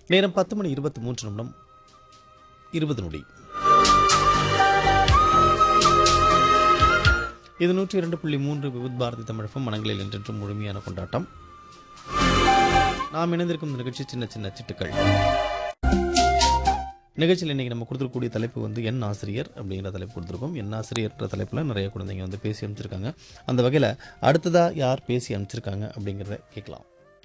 நேரம் பத்து மணி இருபத்தி மூன்று நிமிடம் இருபது நொடி இது நூற்றி இரண்டு புள்ளி மூன்று விவித் பாரதி தமிழகம் மனங்களில் என்றென்றும் முழுமையான கொண்டாட்டம் நாம் இணைந்திருக்கும் இந்த நிகழ்ச்சி சின்ன சின்ன சிட்டுக்கள் நிகழ்ச்சியில் இன்னைக்கு நம்ம கொடுத்துருக்கக்கூடிய தலைப்பு வந்து என் ஆசிரியர் அப்படிங்கிற தலைப்பு கொடுத்துருக்கோம் என் ஆசிரியர்ன்ற தலைப்பில் நிறைய குழந்தைங்க வந்து பேசி அனுப்பிச்சிருக்காங்க அந்த வகையில் அடுத்ததாக யார் பேசி அனுப்பிச்சிருக்காங்க அப்படிங்கிறத கேட்கலாம்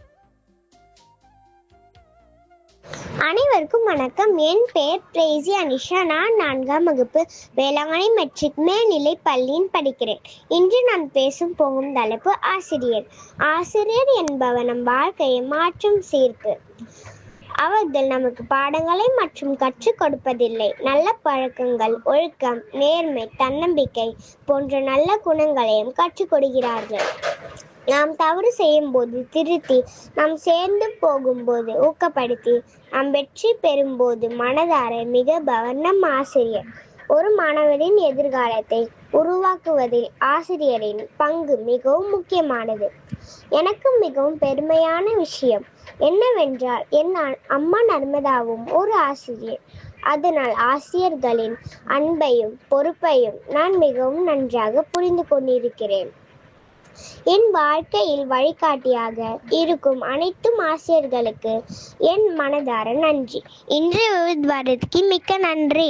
அனைவருக்கும் வணக்கம் என் பெயர் பிரேசி அனிஷா நான் நான்காம் வகுப்பு வேளாங்கண்ணி மெட்ரிக் மேல்நிலை பள்ளியில் படிக்கிறேன் இன்று நான் பேசும் போகும் தலைப்பு ஆசிரியர் ஆசிரியர் என்பவர் நம் வாழ்க்கையை மாற்றும் சீர்க்கு அவர்கள் நமக்கு பாடங்களை மற்றும் கற்றுக் கொடுப்பதில்லை நல்ல பழக்கங்கள் ஒழுக்கம் நேர்மை தன்னம்பிக்கை போன்ற நல்ல குணங்களையும் கற்றுக் கொடுக்கிறார்கள் நாம் தவறு செய்யும்போது திருத்தி நாம் சேர்ந்து போகும்போது ஊக்கப்படுத்தி நாம் வெற்றி பெறும்போது மனதார மிக நம் ஆசிரியர் ஒரு மாணவரின் எதிர்காலத்தை உருவாக்குவதில் ஆசிரியரின் பங்கு மிகவும் முக்கியமானது எனக்கு மிகவும் பெருமையான விஷயம் என்னவென்றால் என் அ- அம்மா நர்மதாவும் ஒரு ஆசிரியர் அதனால் ஆசிரியர்களின் அன்பையும் பொறுப்பையும் நான் மிகவும் நன்றாக புரிந்து கொண்டிருக்கிறேன் என் வாழ்க்கையில் வழிகாட்டியாக இருக்கும் அனைத்தும் ஆசிரியர்களுக்கு என் மனதார நன்றி இன்று விவித் பாரதிக்கு மிக்க நன்றி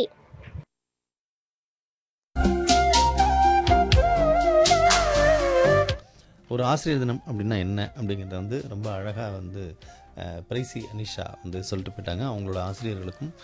ஒரு ஆசிரியர் தினம் அப்படின்னா என்ன அப்படிங்கிறத வந்து ரொம்ப அழகாக வந்து அஹ், பிரைசி அனிஷா வந்து சொல்லிட்டு போயிட்டாங்க அவங்களோட ஆசிரியர்களுக்கும்